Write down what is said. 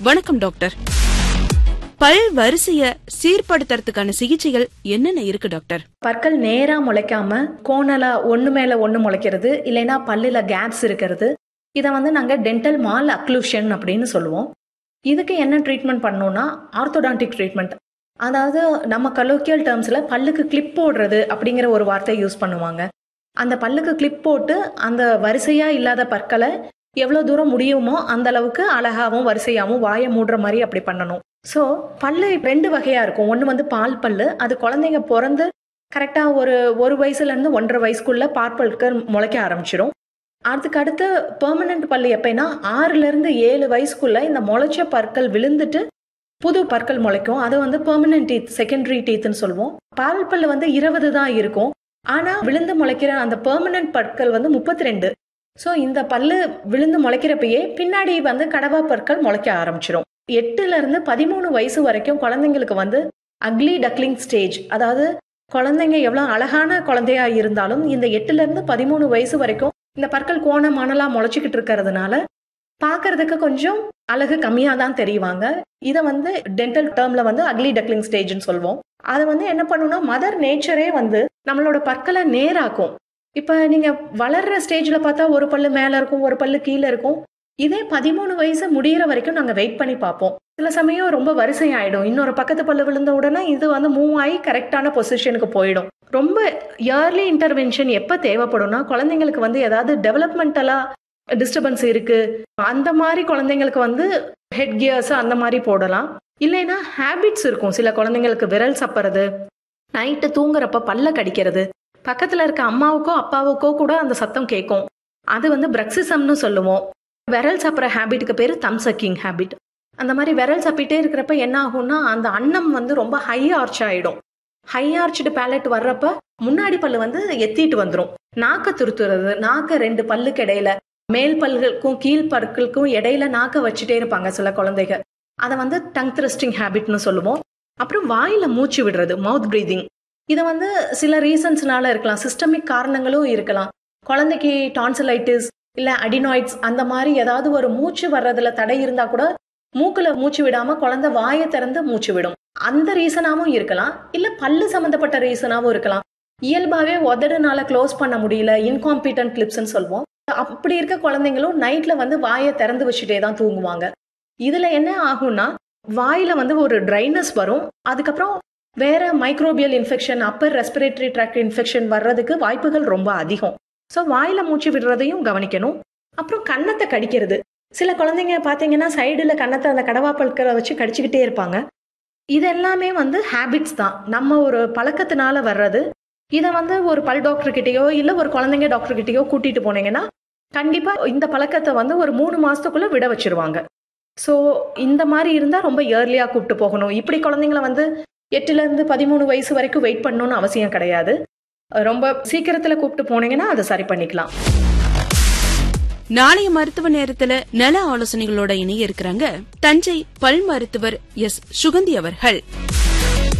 வணக்கம் டாக்டர் பல் வரிசைய சீர்படுத்துறதுக்கான சிகிச்சைகள் என்னென்ன இருக்கு டாக்டர் பற்கள் நேரா முளைக்காம கோணலா ஒண்ணு மேல ஒண்ணு முளைக்கிறது இல்லைன்னா பல்லுல கேப்ஸ் இருக்கிறது இதை வந்து நாங்க டென்டல் மால் அக்ளூஷன் அப்படின்னு சொல்லுவோம் இதுக்கு என்ன ட்ரீட்மெண்ட் பண்ணோம்னா ஆர்த்தோடான்டிக் ட்ரீட்மெண்ட் அதாவது நம்ம கலோக்கியல் டேர்ம்ஸ்ல பல்லுக்கு கிளிப் போடுறது அப்படிங்கிற ஒரு வார்த்தை யூஸ் பண்ணுவாங்க அந்த பல்லுக்கு கிளிப் போட்டு அந்த வரிசையா இல்லாத பற்களை எவ்வளோ தூரம் முடியுமோ அந்த அளவுக்கு அழகாவும் வரிசையாவும் வாயை மூடுற மாதிரி அப்படி பண்ணணும் ஸோ பல்லு ரெண்டு வகையா இருக்கும் ஒன்று வந்து பால் பல்லு அது குழந்தைங்க பிறந்து கரெக்டாக ஒரு ஒரு வயசுலேருந்து ஒன்றரை வயசுக்குள்ள பார்ப்பல்கள் முளைக்க ஆரம்பிச்சிடும் அதுக்கு அடுத்து பெர்மனன்ட் பல்லு எப்படின்னா ஆறுலேருந்து ஏழு வயசுக்குள்ள இந்த முளைச்ச பற்கள் விழுந்துட்டு புது பற்கள் முளைக்கும் அது வந்து பெர்மனன்ட் டீத் செகண்டரி டீத்னு சொல்லுவோம் பால் பல்லு வந்து இருபது தான் இருக்கும் ஆனால் விழுந்து முளைக்கிற அந்த பெர்மனன்ட் பற்கள் வந்து முப்பத்தி ரெண்டு ஸோ இந்த பல்லு விழுந்து முளைக்கிறப்பயே பின்னாடி வந்து கடவா பற்கள் முளைக்க ஆரம்பிச்சிடும் எட்டுல இருந்து பதிமூணு வயசு வரைக்கும் குழந்தைங்களுக்கு வந்து அக்லி டக்லிங் ஸ்டேஜ் அதாவது குழந்தைங்க எவ்வளோ அழகான குழந்தையா இருந்தாலும் இந்த எட்டுல இருந்து பதிமூணு வயசு வரைக்கும் இந்த பற்கள் கோண மணலா முளைச்சிக்கிட்டு இருக்கிறதுனால பார்க்கறதுக்கு கொஞ்சம் அழகு கம்மியாக தான் தெரிவாங்க இதை வந்து டென்டல் டேர்ம்ல வந்து அக்லி டக்லிங் ஸ்டேஜ்னு சொல்லுவோம் அது வந்து என்ன பண்ணுன்னா மதர் நேச்சரே வந்து நம்மளோட பற்களை நேராக்கும் இப்போ நீங்க வளர்ற ஸ்டேஜ்ல பார்த்தா ஒரு பல்லு மேல இருக்கும் ஒரு பல்லு கீழே இருக்கும் இதே பதிமூணு வயசு முடியிற வரைக்கும் நாங்க வெயிட் பண்ணி பார்ப்போம் சில சமயம் ரொம்ப வரிசை ஆயிடும் இன்னொரு பக்கத்து பல்லு விழுந்த உடனே இது வந்து மூவ் ஆகி கரெக்டான பொசிஷனுக்கு போயிடும் ரொம்ப இயர்லி இன்டர்வென்ஷன் எப்போ தேவைப்படும்னா குழந்தைங்களுக்கு வந்து ஏதாவது டெவலப்மெண்டலா டிஸ்டர்பன்ஸ் இருக்கு அந்த மாதிரி குழந்தைங்களுக்கு வந்து ஹெட் கியர்ஸ் அந்த மாதிரி போடலாம் இல்லைன்னா ஹேபிட்ஸ் இருக்கும் சில குழந்தைங்களுக்கு விரல் சப்புறது நைட்டு தூங்குறப்ப பல்ல கடிக்கிறது பக்கத்துல இருக்க அம்மாவுக்கோ அப்பாவுக்கோ கூட அந்த சத்தம் கேட்கும் அது வந்து பிரக்சிசம்னு சொல்லுவோம் விரல் சாப்பிட்ற ஹேபிட்டுக்கு பேர் தம் சக்கிங் ஹேபிட் அந்த மாதிரி விரல் சப்பிட்டே இருக்கிறப்ப என்ன ஆகும்னா அந்த அன்னம் வந்து ரொம்ப ஹை ஆர்ச் ஆயிடும் ஹை ஆர்ச்டு பேலட் வர்றப்ப முன்னாடி பல்லு வந்து எத்திட்டு வந்துடும் நாக்க துருத்துறது நாக்க ரெண்டு பல்லுக்கு இடையில மேல் பல்களுக்கும் கீழ் பற்களுக்கும் இடையில நாக்க வச்சுட்டே இருப்பாங்க சில குழந்தைங்க அதை வந்து டங் த்ரஸ்டிங் ஹேபிட்னு சொல்லுவோம் அப்புறம் வாயில மூச்சு விடுறது மவுத் பிரீதிங் இதை வந்து சில ரீசன்ஸ்னால இருக்கலாம் சிஸ்டமிக் காரணங்களும் இருக்கலாம் குழந்தைக்கு டான்சிலைட்டிஸ் இல்ல அடினாய்ட்ஸ் அந்த மாதிரி ஏதாவது ஒரு மூச்சு வர்றதுல தடை இருந்தா கூட மூக்குல மூச்சு விடாம குழந்தை வாயை திறந்து மூச்சு விடும் அந்த ரீசனாவும் இருக்கலாம் இல்ல பல்லு சம்பந்தப்பட்ட ரீசனாவும் இருக்கலாம் இயல்பாவே உதடுனால க்ளோஸ் பண்ண முடியல இன்காம்பிட்டன்ட் கிளிப்ஸ்ன்னு சொல்லுவோம் அப்படி இருக்க குழந்தைங்களும் நைட்ல வந்து வாயை திறந்து வச்சுட்டே தான் தூங்குவாங்க இதுல என்ன ஆகும்னா வாயில வந்து ஒரு ட்ரைனஸ் வரும் அதுக்கப்புறம் வேற microbial infection upper respiratory tract infection வர்றதுக்கு வாய்ப்புகள் ரொம்ப அதிகம் ஸோ வாயில மூச்சு விடுறதையும் கவனிக்கணும் அப்புறம் கன்னத்தை கடிக்கிறது சில குழந்தைங்க பார்த்தீங்கன்னா சைடில் கன்னத்தை அந்த கடவா பல்களை வச்சு கடிச்சுக்கிட்டே இருப்பாங்க இது எல்லாமே வந்து ஹேபிட்ஸ் தான் நம்ம ஒரு பழக்கத்தினால வர்றது இதை வந்து ஒரு பல் டாக்டர் கிட்டேயோ இல்லை ஒரு குழந்தைங்க டாக்டர் கிட்டேயோ கூட்டிட்டு போனீங்கன்னா கண்டிப்பாக இந்த பழக்கத்தை வந்து ஒரு மூணு மாசத்துக்குள்ள விட வச்சிருவாங்க ஸோ இந்த மாதிரி இருந்தால் ரொம்ப இயர்லியாக கூப்பிட்டு போகணும் இப்படி குழந்தைங்கள வந்து எட்டுலேருந்து பதிமூணு வயசு வரைக்கும் வெயிட் பண்ணணும்னு அவசியம் கிடையாது ரொம்ப சீக்கிரத்தில் கூப்பிட்டு போனீங்கன்னா அதை சரி பண்ணிக்கலாம் நாளைய மருத்துவ நேரத்துல நல ஆலோசனைகளோட இணைய இருக்கிறாங்க தஞ்சை பல் மருத்துவர் எஸ் சுகந்தி அவர்கள்